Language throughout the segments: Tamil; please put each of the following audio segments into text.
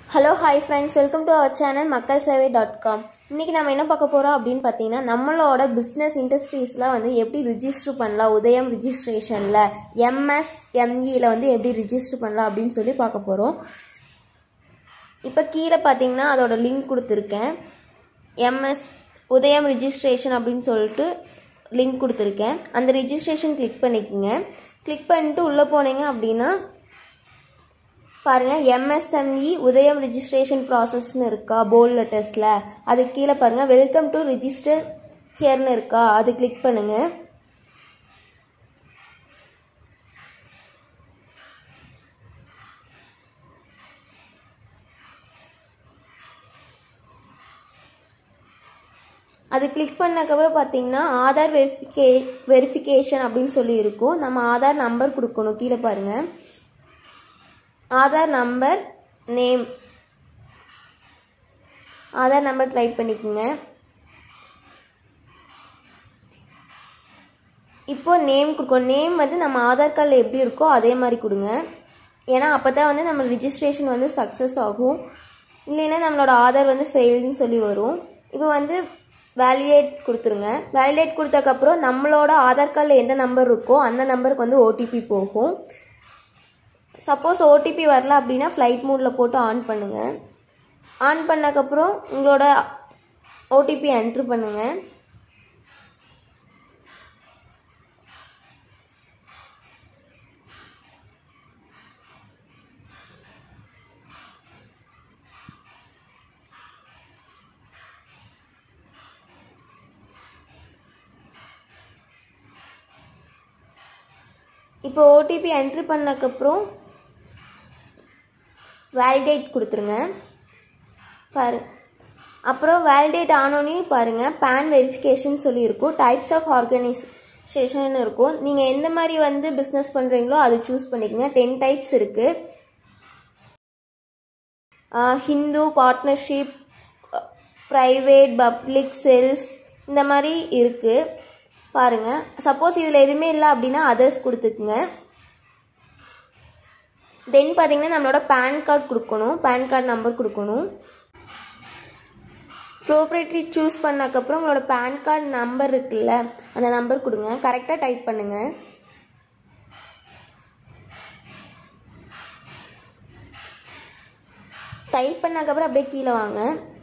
hello hi friends welcome to our channel மக்கள் சேவை டாட் காம் இன்றைக்கி நம்ம என்ன பார்க்க போகிறோம் அப்படின்னு பார்த்தீங்கன்னா நம்மளோட பிஸ்னஸ் இண்டஸ்ட்ரீஸில் வந்து எப்படி ரிஜிஸ்டர் பண்ணலாம் உதயம் ரிஜிஸ்ட்ரேஷனில் எம்எஸ்எம்இயில் வந்து எப்படி ரிஜிஸ்டர் பண்ணலாம் அப்படின்னு சொல்லி பார்க்க போகிறோம் இப்போ கீழே பார்த்தீங்கன்னா அதோட லிங்க் கொடுத்துருக்கேன் எம்எஸ் உதயம் ரிஜிஸ்ட்ரேஷன் அப்படின்னு சொல்லிட்டு லிங்க் கொடுத்துருக்கேன் அந்த ரிஜிஸ்ட்ரேஷன் கிளிக் பண்ணிக்கோங்க கிளிக் பண்ணிட்டு உள்ளே போனீங்க அப்படின்னா பாருங்கள் எம்எஸ்எம்இ உதயம் ரிஜிஸ்ட்ரேஷன் ப்ராசஸ்னு இருக்கா போல்ட் லெட்டர்ஸில் அது கீழே பாருங்கள் வெல்கம் டு ரிஜிஸ்டர் ஹியர்னு இருக்கா அது கிளிக் பண்ணுங்கள் அது கிளிக் பண்ணக்கப்புறம் பார்த்தீங்கன்னா ஆதார் வெரிஃபிகே வெரிஃபிகேஷன் அப்படின்னு சொல்லி இருக்கும் நம்ம ஆதார் நம்பர் கொடுக்கணும் கீழே பாருங்கள் Aadhaar number name Aadhaar number type பண்ணிக்கோங்க இப்போ நேம் கொடுக்கணும் நேம் வந்து நம்ம ஆதார் கார்டில் எப்படி இருக்கோ அதே மாதிரி கொடுங்க ஏன்னா அப்போ தான் வந்து நம்ம ரிஜிஸ்ட்ரேஷன் வந்து சக்ஸஸ் ஆகும் இல்லைன்னா நம்மளோட ஆதார் வந்து ஃபெயில்னு சொல்லி வரும் இப்போ வந்து வேலிடேட் கொடுத்துருங்க வேலிடேட் கொடுத்தக்கப்புறம் நம்மளோட ஆதார் கார்டில் எந்த நம்பர் இருக்கோ அந்த நம்பருக்கு வந்து ஓடிபி போகும் சப்போஸ் ஓடிபி வரல அப்படின்னா ஃப்ளைட் மோடில் போட்டு ஆன் பண்ணுங்கள் ஆன் பண்ணக்கப்புறம் உங்களோட ஓடிபி என்ட்ரு பண்ணுங்கள் இப்போ ஓடிபி என்ட்ரு பண்ணக்கப்புறம் வேலிடேட் கொடுத்துருங்க பாரு அப்புறம் வேலிடேட் ஆனோன்னே பாருங்கள் பேன் வெரிஃபிகேஷன் சொல்லியிருக்கும் டைப்ஸ் ஆஃப் ஆர்கனைசேஷன் இருக்கும் நீங்கள் எந்த மாதிரி வந்து பிஸ்னஸ் பண்ணுறீங்களோ அது சூஸ் பண்ணிக்கோங்க டென் டைப்ஸ் இருக்குது Hindu partnership private public self இந்த மாதிரி இருக்குது பாருங்கள் சப்போஸ் இதில் எதுவுமே இல்லை அப்படின்னா அதர்ஸ் கொடுத்துக்குங்க தென் பார்த்தீங்கன்னா நம்மளோட பேன் கார்டு கொடுக்கணும் பேன் கார்டு நம்பர் கொடுக்கணும் ப்ரோப்ரேட்ரி சூஸ் பண்ணக்கப்புறம் உங்களோட பேன் கார்டு நம்பர் இருக்குல்ல அந்த நம்பர் கொடுங்க கரெக்டாக டைப் பண்ணுங்கள் டைப் பண்ணக்கப்புறம் அப்படியே கீழே வாங்க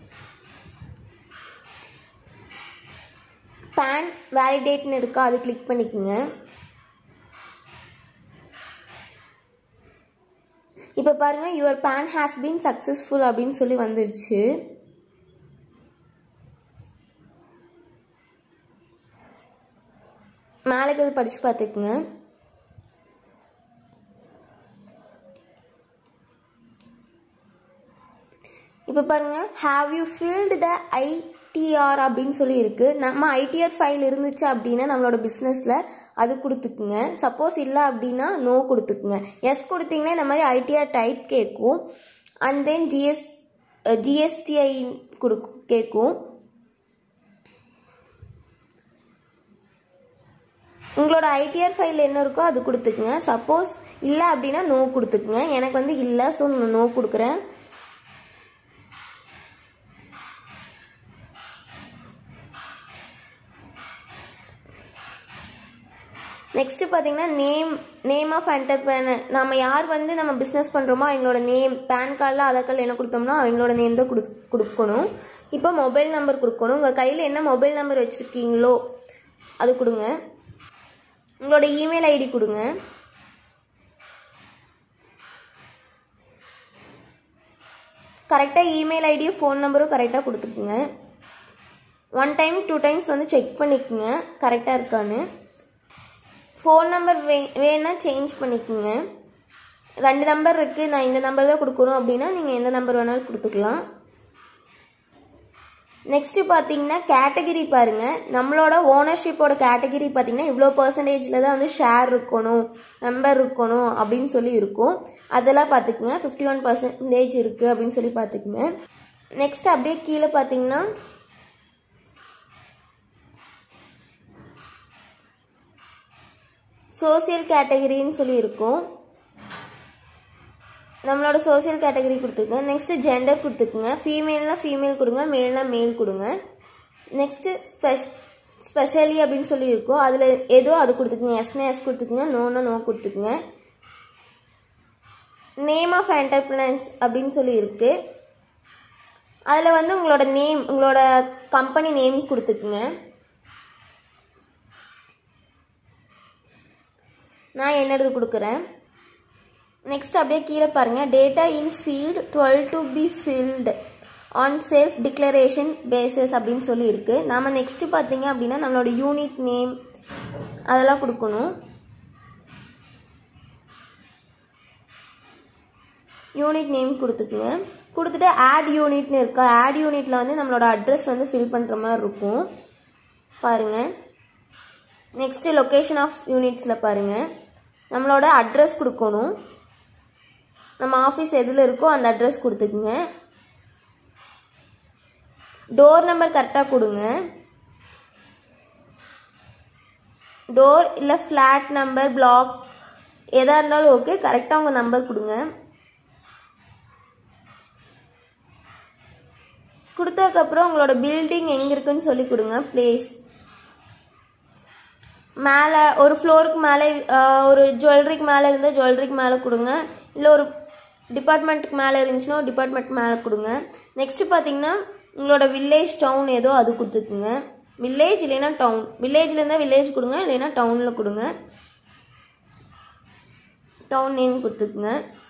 பேன் வேலிடேட்னு இருக்கா அது கிளிக் பண்ணிக்கோங்க இப்போ பாருங்கள் your PAN has been successful அப்படின்னு சொல்லி வந்துருச்சு மேலே இருக்கிறது படித்து பார்த்துக்குங்க இப்போ பாருங்கள் have you filled the ITR அப்படின்னு சொல்லி இருக்குது நம்ம ஐடிஆர் ஃபைல் இருந்துச்சு அப்படின்னா நம்மளோட பிஸ்னஸில் அது கொடுத்துக்குங்க சப்போஸ் இல்லை அப்படின்னா நோ கொடுத்துக்குங்க எஸ் கொடுத்தீங்கன்னா இந்த மாதிரி ஐடிஆர் டைப் கேட்கும் அண்ட் தென் ஜிஎஸ் ஜிஎஸ்டிஐ கொடு கேட்கும் உங்களோட ஐடிஆர் ஃபைல் என்ன இருக்கோ அது கொடுத்துக்குங்க சப்போஸ் இல்லை அப்படின்னா நோ கொடுத்துக்குங்க எனக்கு வந்து இல்லை ஸோ நோ கொடுக்குறேன் நெக்ஸ்ட்டு பார்த்தீங்கன்னா நேம் நேம் ஆஃப் என்டர்பிரனர் நம்ம யார் வந்து நம்ம பிஸ்னஸ் பண்ணுறோமோ அவங்களோட நேம் பேன் கார்டில் ஆதார் கார்டில் என்ன கொடுத்தோம்னா அவங்களோட நேம் தான் கொடு கொடுக்கணும் இப்போ மொபைல் நம்பர் கொடுக்கணும் உங்கள் கையில் என்ன மொபைல் நம்பர் வச்சுருக்கீங்களோ அது கொடுங்க உங்களோட இமெயில் ஐடி கொடுங்க கரெக்டாக இமெயில் ஐடியும் ஃபோன் நம்பரும் கரெக்டாக கொடுத்துக்குங்க ஒன் டைம் டூ டைம்ஸ் வந்து செக் பண்ணிக்கோங்க கரெக்டாக இருக்கான்னு ஃபோன் நம்பர் வே வேணால் சேஞ்ச் பண்ணிக்கோங்க ரெண்டு நம்பர் இருக்குது நான் இந்த நம்பர் தான் கொடுக்கணும் அப்படின்னா நீங்கள் எந்த நம்பர் வேணாலும் கொடுத்துக்கலாம் நெக்ஸ்ட்டு பார்த்தீங்கன்னா கேட்டகிரி பாருங்கள் நம்மளோட ஓனர்ஷிப்போட கேட்டகிரி பார்த்தீங்கன்னா இவ்வளோ பர்சன்டேஜில் தான் வந்து ஷேர் இருக்கணும் மெம்பர் இருக்கணும் அப்படின்னு சொல்லி இருக்கும் அதெல்லாம் பார்த்துக்குங்க ஃபிஃப்டி ஒன் பர்சன்டேஜ் இருக்குது அப்படின்னு சொல்லி பார்த்துக்குங்க நெக்ஸ்ட் அப்படியே கீழே பார்த்தீங்கன்னா சோசியல் கேட்டகரின்னு சொல்லி இருக்கும் நம்மளோட சோஷியல் கேட்டகரி கொடுத்துருங்க நெக்ஸ்ட்டு ஜெண்டர் கொடுத்துக்குங்க ஃபீமேல்னால் ஃபீமேல் கொடுங்க மேல்னால் மேல் கொடுங்க நெக்ஸ்ட்டு ஸ்பெஷ் ஸ்பெஷலி அப்படின்னு சொல்லி இருக்கோ அதில் ஏதோ அது கொடுத்துக்குங்க எஸ்னா எஸ் கொடுத்துக்குங்க நோனா நோ கொடுத்துக்குங்க நேம் ஆஃப் என்டர்பிரனன்ஸ் அப்படின்னு சொல்லி இருக்குது அதில் வந்து உங்களோட நேம் உங்களோட கம்பெனி நேம் கொடுத்துக்குங்க நான் என்னது கொடுக்குறேன் நெக்ஸ்ட் அப்படியே கீழே பாருங்கள் data in field twelve to be filled on self declaration basis அப்படின்னு சொல்லி இருக்குது நம்ம நெக்ஸ்ட்டு பார்த்தீங்க அப்படின்னா நம்மளோட யூனிட் நேம் அதெல்லாம் கொடுக்கணும் யூனிட் நேம் கொடுத்துக்குங்க கொடுத்துட்டு ஆட் யூனிட்னு இருக்கா ஆட் யூனிட்டில் வந்து நம்மளோட அட்ரஸ் வந்து ஃபில் பண்ணுற மாதிரி இருக்கும் பாருங்கள் நெக்ஸ்ட்டு லொக்கேஷன் ஆஃப் யூனிட்ஸில் பாருங்கள் நம்மளோட அட்ரஸ் கொடுக்கணும் நம்ம ஆஃபீஸ் எதில் இருக்கோ அந்த அட்ரஸ் கொடுத்துக்குங்க டோர் நம்பர் கரெக்டாக கொடுங்க டோர் இல்லை ஃப்ளாட் நம்பர் பிளாக் எதாக இருந்தாலும் ஓகே கரெக்டாக உங்கள் நம்பர் கொடுங்க கொடுத்ததுக்கப்புறம் உங்களோட பில்டிங் எங்கே இருக்குன்னு சொல்லி கொடுங்க ப்ளேஸ் மேலே ஒரு ஃப்ளோருக்கு மேலே ஒரு ஜுவல்லரிக்கு மேலே இருந்தால் ஜுவல்லரிக்கு மேலே கொடுங்க இல்லை ஒரு டிபார்ட்மெண்ட்டுக்கு மேலே இருந்துச்சுன்னா ஒரு டிபார்ட்மெண்ட் மேலே கொடுங்க நெக்ஸ்ட்டு பார்த்தீங்கன்னா உங்களோட வில்லேஜ் டவுன் ஏதோ அது கொடுத்துக்குங்க வில்லேஜ் இல்லைன்னா டவுன் வில்லேஜில் இருந்தால் வில்லேஜ் கொடுங்க இல்லைன்னா டவுனில் கொடுங்க டவுன் நேம் கொடுத்துக்குங்க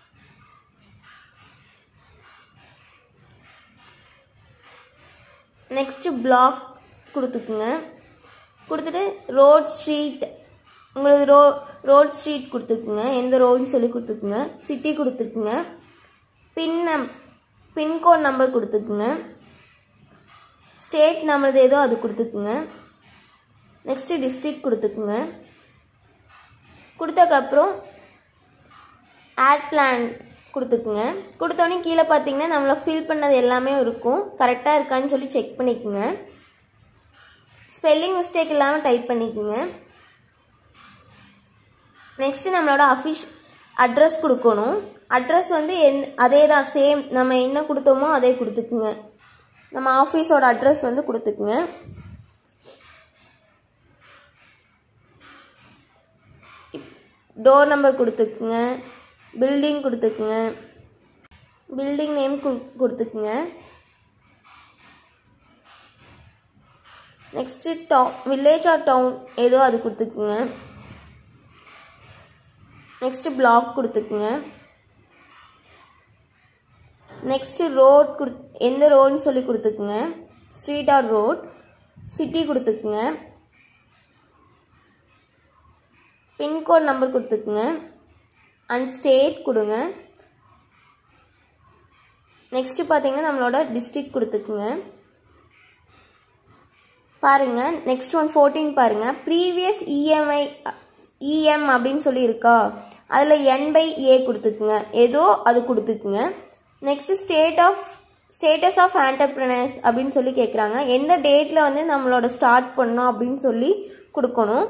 நெக்ஸ்ட்டு பிளாக் கொடுத்துக்குங்க கொடுத்துட்டு ரோட் ஸ்ட்ரீட் உங்களுக்கு ரோ ரோட் ஸ்ட்ரீட் கொடுத்துக்குங்க எந்த ரோடுன்னு சொல்லி கொடுத்துக்குங்க சிட்டி கொடுத்துக்குங்க பின் நம் பின்கோட் நம்பர் கொடுத்துக்குங்க ஸ்டேட் நம்மளது ஏதோ அது கொடுத்துக்குங்க நெக்ஸ்ட்டு டிஸ்ட்ரிக் கொடுத்துக்குங்க கொடுத்ததுக்கப்புறம் ஆட் பிளான் கொடுத்துக்குங்க கொடுத்தோன்னே கீழே பார்த்தீங்கன்னா நம்மளை ஃபில் பண்ணது எல்லாமே இருக்கும் கரெக்டாக இருக்கான்னு சொல்லி செக் பண்ணிக்கோங்க ஸ்பெல்லிங் மிஸ்டேக் இல்லாமல் டைப் பண்ணிக்கோங்க நெக்ஸ்ட்டு நம்மளோட அஃபிஷ் அட்ரஸ் கொடுக்கணும் அட்ரஸ் வந்து எந் அதே தான் சேம் நம்ம என்ன கொடுத்தோமோ அதே கொடுத்துக்குங்க நம்ம ஆஃபீஸோட அட்ரஸ் வந்து கொடுத்துக்குங்க டோர் நம்பர் கொடுத்துக்குங்க பில்டிங் கொடுத்துக்குங்க பில்டிங் நேம் கொடுத்துக்குங்க நெக்ஸ்ட்டு டவு வில்லேஜ் ஆர் டவுன் ஏதோ அது கொடுத்துக்குங்க நெக்ஸ்ட்டு பிளாக் கொடுத்துக்குங்க நெக்ஸ்ட்டு ரோட் கொடு எந்த ரோடுன்னு சொல்லி கொடுத்துக்குங்க ஸ்ட்ரீட் ஆர் ரோட் சிட்டி கொடுத்துக்குங்க பின்கோட் நம்பர் கொடுத்துக்குங்க அண்ட் ஸ்டேட் கொடுங்க நெக்ஸ்ட்டு பார்த்தீங்கன்னா நம்மளோட டிஸ்ட்ரிக் கொடுத்துக்குங்க பாருங்கள் நெக்ஸ்ட் ஒன் ஃபோர்டீன் பாருங்கள் ப்ரீவியஸ் இஎம்ஐ இஎம் அப்படின்னு சொல்லி இருக்கா அதில் என் பை ஏ கொடுத்துக்குங்க ஏதோ அது கொடுத்துக்குங்க next state of status of entrepreneurs அப்படின்னு சொல்லி கேட்குறாங்க எந்த டேட்டில் வந்து நம்மளோட ஸ்டார்ட் பண்ணோம் அப்படின்னு சொல்லி கொடுக்கணும்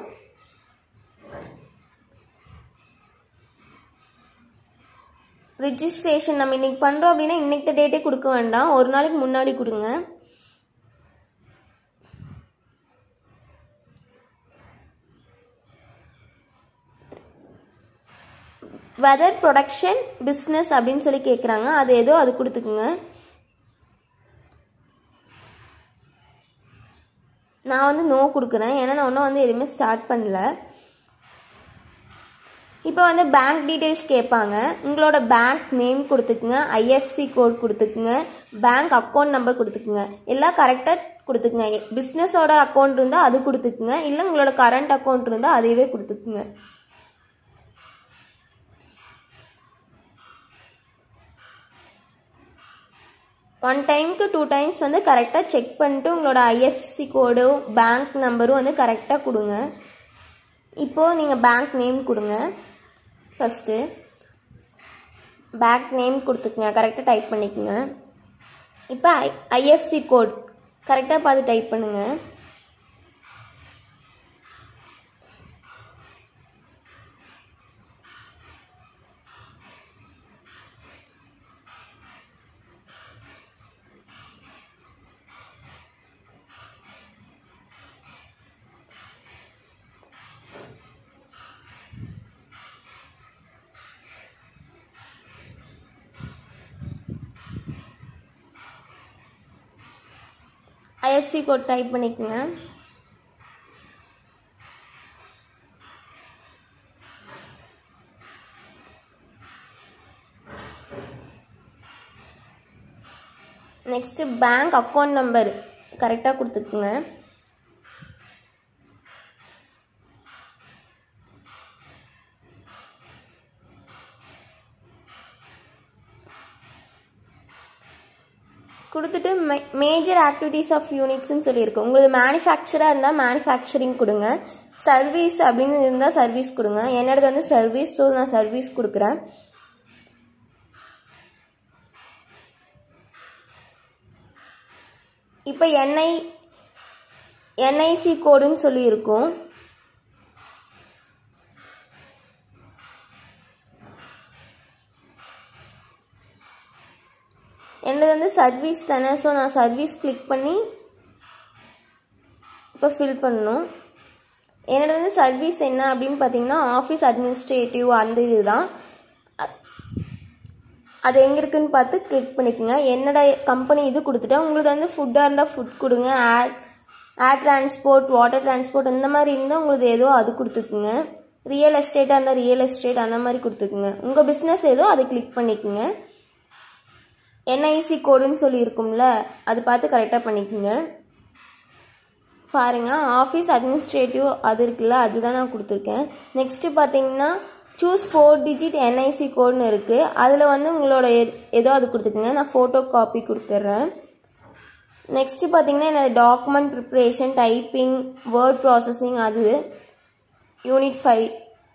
ரிஜிஸ்ட்ரேஷன் நம்ம இன்றைக்கி பண்ணுறோம் அப்படின்னா இன்றைக்கி டேட்டே கொடுக்க வேண்டாம் ஒரு நாளைக்கு முன்னாடி கொடுங்க வெதர் ப்ரொடக்ஷன் பிஸ்னஸ் அப்படின்னு சொல்லி கேட்குறாங்க அது ஏதோ அது கொடுத்துக்குங்க நான் வந்து நோ கொடுக்குறேன் ஏன்னா நான் ஒன்றும் வந்து எதுவுமே ஸ்டார்ட் பண்ணல இப்போ வந்து பேங்க் டீட்டெயில்ஸ் கேட்பாங்க உங்களோட பேங்க் நேம் கொடுத்துக்குங்க ஐஎஃப்சி கோட் கொடுத்துக்குங்க பேங்க் அக்கௌண்ட் நம்பர் கொடுத்துக்குங்க எல்லாம் கரெக்டாக கொடுத்துக்குங்க பிஸ்னஸோட அக்கௌண்ட் இருந்தால் அது கொடுத்துக்குங்க இல்லை உங்களோட கரண்ட் அக்கௌண்ட் இருந்தால் அதையவே கொடுத்துக்குங்க ஒன் டைமுக்கு டூ டைம்ஸ் வந்து கரெக்டாக செக் பண்ணிட்டு உங்களோட ஐஎஃப்சி கோடும் பேங்க் நம்பரும் வந்து கரெக்டாக கொடுங்க இப்போது நீங்கள் பேங்க் நேம் கொடுங்க ஃபஸ்ட்டு பேங்க் நேம் கொடுத்துக்குங்க கரெக்டாக டைப் பண்ணிக்கோங்க இப்போ ஐ ஐஎஃப்சி கோட் கரெக்டாக பார்த்து டைப் பண்ணுங்கள் ஐஎஃப்சி கோட் டைப் பண்ணிக்கோங்க நெக்ஸ்ட்டு பேங்க் அக்கௌண்ட் நம்பர் கரெக்டாக கொடுத்துக்குங்க கொடுத்துட்டு மே மேஜர் ஆக்டிவிட்டீஸ் ஆஃப் யூனிட்ஸ்னு சொல்லியிருக்கு உங்களுக்கு மேனுஃபேக்சராக இருந்தால் மேனுஃபேக்சரிங் கொடுங்க சர்வீஸ் அப்படின்னு இருந்தால் சர்வீஸ் கொடுங்க என்னோடது வந்து சர்வீஸ் ஸோ நான் சர்வீஸ் கொடுக்குறேன் இப்போ என்ஐ என்ஐசி கோடுன்னு சொல்லியிருக்கோம் என்னது வந்து சர்வீஸ் தானே ஸோ நான் சர்வீஸ் கிளிக் பண்ணி இப்போ ஃபில் பண்ணணும் என்னோட வந்து சர்வீஸ் என்ன அப்படின்னு பார்த்தீங்கன்னா ஆஃபீஸ் அட்மினிஸ்ட்ரேட்டிவ் அந்த இது தான் அது எங்கே இருக்குன்னு பார்த்து கிளிக் பண்ணிக்கோங்க என்னோட கம்பெனி இது கொடுத்துட்டேன் உங்களுக்கு வந்து ஃபுட்டாக இருந்தால் ஃபுட் கொடுங்க air air transport water transport இந்த மாதிரி இருந்தால் உங்களுக்கு ஏதோ அது கொடுத்துக்குங்க ரியல் எஸ்டேட்டாக இருந்தால் ரியல் எஸ்டேட் அந்த மாதிரி கொடுத்துக்குங்க உங்கள் பிஸ்னஸ் ஏதோ அதை கிளிக் பண்ணிக்கோங்க என்ஐசி கோடுன்னு சொல்லி இருக்கும்ல அது பார்த்து கரெக்டாக பண்ணிக்கோங்க பாருங்கள் ஆஃபீஸ் அட்மினிஸ்ட்ரேட்டிவ் அது இருக்குல்ல அதுதான் நான் கொடுத்துருக்கேன் நெக்ஸ்ட்டு பார்த்தீங்கன்னா சூஸ் ஃபோர் டிஜிட் என்ஐசி கோடுன்னு இருக்குது அதில் வந்து உங்களோட ஏதோ அது கொடுத்துக்குங்க நான் ஃபோட்டோ காப்பி கொடுத்துட்றேன் நெக்ஸ்ட்டு பார்த்தீங்கன்னா என்னோட document preparation typing word processing அது யூனிட் ஃபைவ்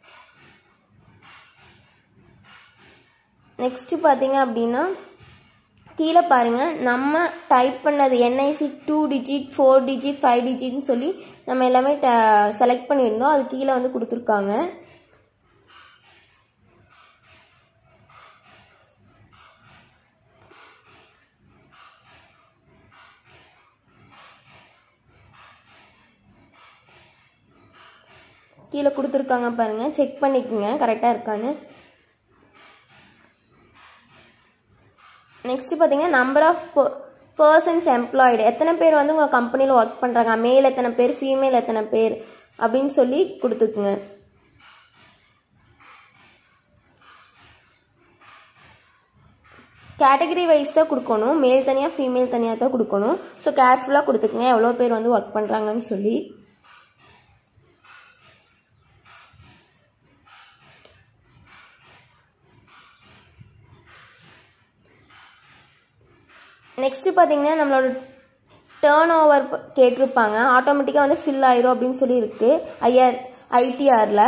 நெக்ஸ்ட்டு பார்த்தீங்க அப்படின்னா கீழே பாருங்கள் நம்ம டைப் பண்ணது NIC two digit four digit five டிஜிட்னு சொல்லி நம்ம எல்லாமே ட செலக்ட் பண்ணியிருந்தோம் அது கீழே வந்து கொடுத்துருக்காங்க கீழே கொடுத்துருக்காங்க பாருங்கள் செக் பண்ணிக்கோங்க கரெக்டாக இருக்கான்னு நெக்ஸ்ட்டு பார்த்தீங்கன்னா நம்பர் ஆஃப் பர்சன்ஸ் எம்ப்ளாய்டு எத்தனை பேர் வந்து உங்கள் கம்பெனியில் ஒர்க் பண்ணுறாங்க மேல் எத்தனை பேர் ஃபீமேல் எத்தனை பேர் அப்படின்னு சொல்லி கொடுத்துக்குங்க கேட்டகரி வைஸ் தான் கொடுக்கணும் மேல் தனியாக ஃபீமேல் தனியாக தான் கொடுக்கணும் ஸோ கேர்ஃபுல்லாக கொடுத்துக்குங்க எவ்வளோ பேர் வந்து ஒர்க் பண்ணுறாங்கன்னு சொல்லி நெக்ஸ்ட்டு பார்த்தீங்கன்னா நம்மளோட டேர்ன் ஓவர் கேட்டிருப்பாங்க ஆட்டோமேட்டிக்காக வந்து ஃபில் ஆயிரும் அப்படின்னு சொல்லி இருக்கு ஐஆர் ஐடிஆரில்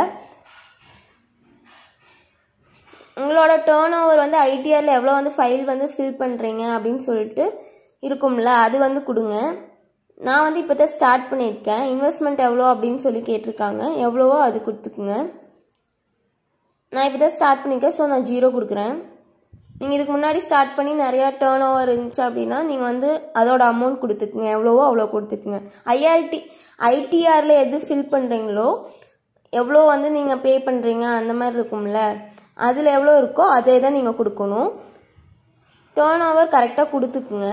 உங்களோட டேர்ன் ஓவர் வந்து ஐடிஆரில் எவ்வளோ வந்து ஃபைல் வந்து ஃபில் பண்ணுறீங்க அப்படின்னு சொல்லிட்டு இருக்கும்ல அது வந்து கொடுங்க நான் வந்து இப்போ தான் ஸ்டார்ட் பண்ணியிருக்கேன் இன்வெஸ்ட்மெண்ட் எவ்வளோ அப்படின்னு சொல்லி கேட்டிருக்காங்க எவ்வளவோ அது கொடுத்துக்குங்க நான் இப்போ தான் ஸ்டார்ட் பண்ணியிருக்கேன் ஸோ நான் ஜீரோ கொடுக்குறேன் நீங்கள் இதுக்கு முன்னாடி ஸ்டார்ட் பண்ணி நிறையா டேர்ன் ஓவர் இருந்துச்சு அப்படின்னா நீங்கள் வந்து அதோட அமௌண்ட் கொடுத்துக்குங்க எவ்வளவோ அவ்வளோ கொடுத்துக்குங்க ஐஆர்டி ஐடிஆரில் எது ஃபில் பண்ணுறீங்களோ எவ்வளோ வந்து நீங்கள் பே பண்ணுறீங்க அந்த மாதிரி இருக்கும்ல அதில் எவ்வளோ இருக்கோ அதே தான் நீங்கள் கொடுக்கணும் டேர்ன் ஓவர் கரெக்டாக கொடுத்துக்குங்க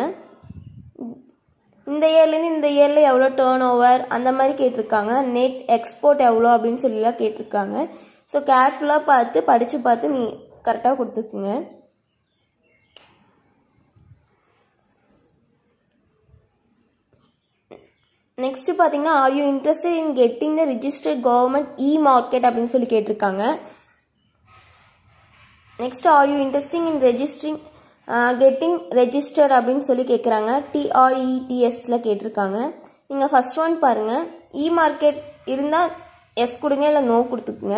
இந்த இயர்லேருந்து இந்த இயரில் எவ்வளோ டேர்ன் ஓவர் அந்த மாதிரி கேட்டிருக்காங்க நெட் எக்ஸ்போர்ட் எவ்வளோ அப்படின்னு சொல்லிலாம் கேட்டிருக்காங்க ஸோ கேர்ஃபுல்லாக பார்த்து படித்து பார்த்து நீ கரெக்டாக கொடுத்துக்குங்க நெக்ஸ்ட்டு பார்த்தீங்கன்னா are you interested in getting the registered government e market அப்படின்னு சொல்லி கேட்டிருக்காங்க next are you interesting in registering getting registered அப்படின்னு சொல்லி கேட்குறாங்க டிஆர்இடிஎஸில் கேட்டிருக்காங்க நீங்கள் ஃபஸ்ட் ஒன் பாருங்கள் இ மார்க்கெட் இருந்தால் எஸ் கொடுங்க இல்லை நோ கொடுத்துக்குங்க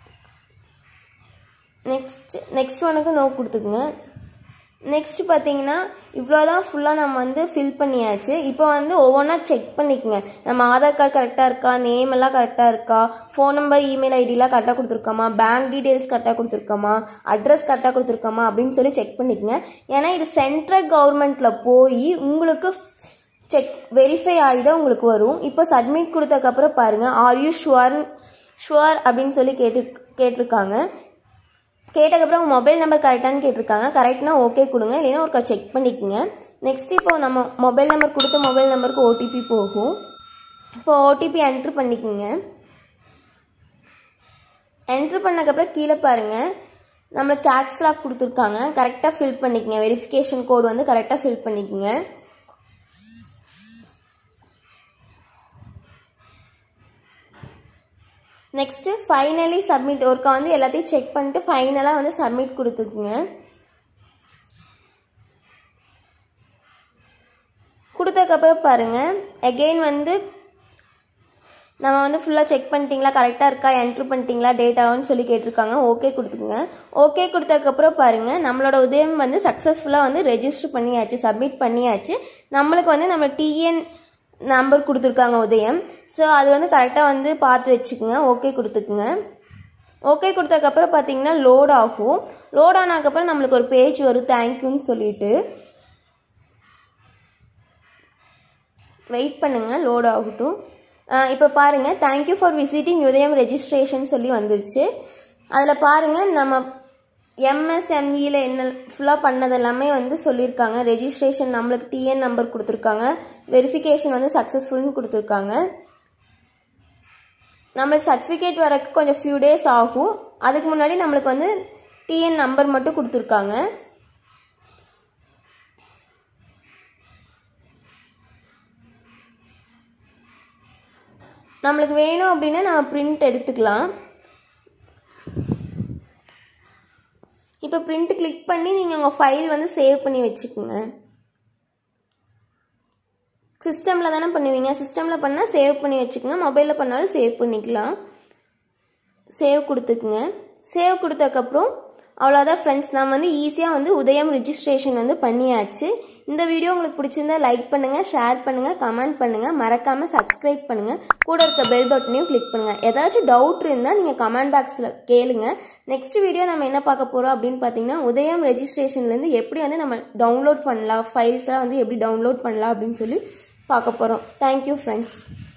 நெக்ஸ்ட் நெக்ஸ்ட் ஒனுக்கு நோ கொடுத்துக்குங்க நெக்ஸ்ட் பார்த்தீங்கன்னா இவ்வளோ தான் ஃபுல்லாக நம்ம வந்து ஃபில் பண்ணியாச்சு இப்போ வந்து ஒவ்வொன்றா செக் பண்ணிக்கோங்க நம்ம ஆதார் கார்டு கரெக்டாக இருக்கா நேம் எல்லாம் கரெக்டாக இருக்கா ஃபோன் நம்பர் இமெயில் ஐடிலாம் கரெக்டாக கொடுத்துருக்கோமா பேங்க் டீட்டெயில்ஸ் கரெக்டாக கொடுத்துருக்கோமா அட்ரஸ் கரெக்டாக கொடுத்துருக்கோமா அப்படின்னு சொல்லி செக் பண்ணிக்கோங்க ஏன்னா இது சென்ட்ரல் கவர்மெண்ட்டில் போய் உங்களுக்கு செக் வெரிஃபை ஆகி தான் உங்களுக்கு வரும் இப்போ சப்மிட் கொடுத்ததுக்கப்புறம் பாருங்கள் ஆர் யூ ஷுவர் ஷுவர் அப்படின்னு சொல்லி கேட்டு கேட்டிருக்காங்க கேட்டதுக்கப்புறம் உங்கள் மொபைல் நம்பர் கரெக்டானு கேட்டிருக்காங்க கரெக்ட்னா ஓகே கொடுங்க இல்லைன்னா ஒருக்கா செக் பண்ணிக்கோங்க நெக்ஸ்ட் இப்போ நம்ம மொபைல் நம்பர் கொடுத்த மொபைல் நம்பருக்கு ஓடிபி போகும் இப்போ ஓடிபி என்ட்ரு பண்ணிக்கோங்க என்ட்ரு பண்ணக்கப்புறம் கீழே பாருங்கள் நம்மளுக்கு கேப்ஸ் லாக் கொடுத்துருக்காங்க கரெக்டாக ஃபில் பண்ணிக்கங்க வெரிஃபிகேஷன் கோடு வந்து கரெக்டாக ஃபில் பண்ணிக்கோங்க நெக்ஸ்ட்டு ஃபைனலி சப்மிட் ஒர்க்கை வந்து எல்லாத்தையும் செக் பண்ணிட்டு ஃபைனலாக வந்து சப்மிட் கொடுத்துக்குங்க கொடுத்ததுக்கப்புறம் பாருங்கள் எகெயின் வந்து நம்ம வந்து ஃபுல்லாக செக் பண்ணிட்டீங்களா கரெக்டாக இருக்கா என்ட்ரு பண்ணிட்டீங்களா டேட்டான்னு சொல்லி கேட்டிருக்காங்க ஓகே கொடுத்துக்குங்க ஓகே கொடுத்ததுக்கப்புறம் பாருங்கள் நம்மளோட உதயம் வந்து சக்ஸஸ்ஃபுல்லாக வந்து ரெஜிஸ்டர் பண்ணியாச்சு சப்மிட் பண்ணியாச்சு நம்மளுக்கு வந்து நம்ம டிஎன் நம்பர் கொடுத்துருக்காங்க உதயம் ஸோ அது வந்து கரெக்டாக வந்து பார்த்து வச்சுக்கோங்க ஓகே கொடுத்துக்குங்க ஓகே கொடுத்ததுக்கப்புறம் பார்த்தீங்கன்னா லோட் ஆகும் லோட் ஆனதுக்கப்புறம் நம்மளுக்கு ஒரு பேஜ் வரும் தேங்க்யூன்னு சொல்லிட்டு வெயிட் பண்ணுங்கள் லோட் ஆகட்டும் இப்போ பாருங்கள் thank you for visiting Udyam registration சொல்லி வந்துருச்சு அதில் பாருங்கள் நம்ம எம்எஸ்எம்இயில் என்ன ஃபுல்லாக பண்ணது எல்லாமே வந்து சொல்லியிருக்காங்க ரெஜிஸ்ட்ரேஷன் நம்மளுக்கு டிஎன் நம்பர் கொடுத்துருக்காங்க வெரிஃபிகேஷன் வந்து சக்ஸஸ்ஃபுல்னு கொடுத்துருக்காங்க நம்மளுக்கு சர்டிஃபிகேட் வரக்கு கொஞ்சம் ஃபியூ டேஸ் ஆகும் அதுக்கு முன்னாடி நம்மளுக்கு வந்து டிஎன் நம்பர் மட்டும் கொடுத்துருக்காங்க நம்மளுக்கு வேணும் அப்படின்னா நம்ம பிரிண்ட் எடுத்துக்கலாம் இப்போ பிரிண்ட் கிளிக் பண்ணி நீங்கள் உங்கள் ஃபைல் வந்து சேவ் பண்ணி வச்சுக்கோங்க சிஸ்டமில் தானே பண்ணுவீங்க சிஸ்டமில் பண்ணால் சேவ் பண்ணி வச்சுக்கோங்க மொபைலில் பண்ணாலும் சேவ் பண்ணிக்கலாம் சேவ் கொடுத்துக்குங்க சேவ் கொடுத்ததுக்கப்புறம் அவ்வளோதான் ஃப்ரெண்ட்ஸ் நான் வந்து ஈஸியாக வந்து உதயம் ரிஜிஸ்ட்ரேஷன் வந்து பண்ணியாச்சு இந்த வீடியோ உங்களுக்கு பிடிச்சிருந்தா லைக் பண்ணுங்கள் ஷேர் பண்ணுங்கள் கமெண்ட் பண்ணுங்கள் மறக்காமல் சப்ஸ்கிரைப் பண்ணுங்கள் கூட இருக்க பெல் பட்டனையும் கிளிக் பண்ணுங்கள் ஏதாச்சும் டவுட் இருந்தால் நீங்கள் கமெண்ட் பாக்ஸில் கேளுங்க நெக்ஸ்ட் வீடியோ நம்ம என்ன பார்க்க போகிறோம் அப்படின்னு பார்த்தீங்கன்னா உதயம் ரெஜிஸ்ட்ரேஷன்லேருந்து எப்படி வந்து நம்ம டவுன்லோட் பண்ணலாம் ஃபைல்ஸ்லாம் வந்து எப்படி டவுன்லோட் பண்ணலாம் அப்படின்னு சொல்லி பார்க்க போகிறோம் தேங்க்யூ ஃப்ரெண்ட்ஸ்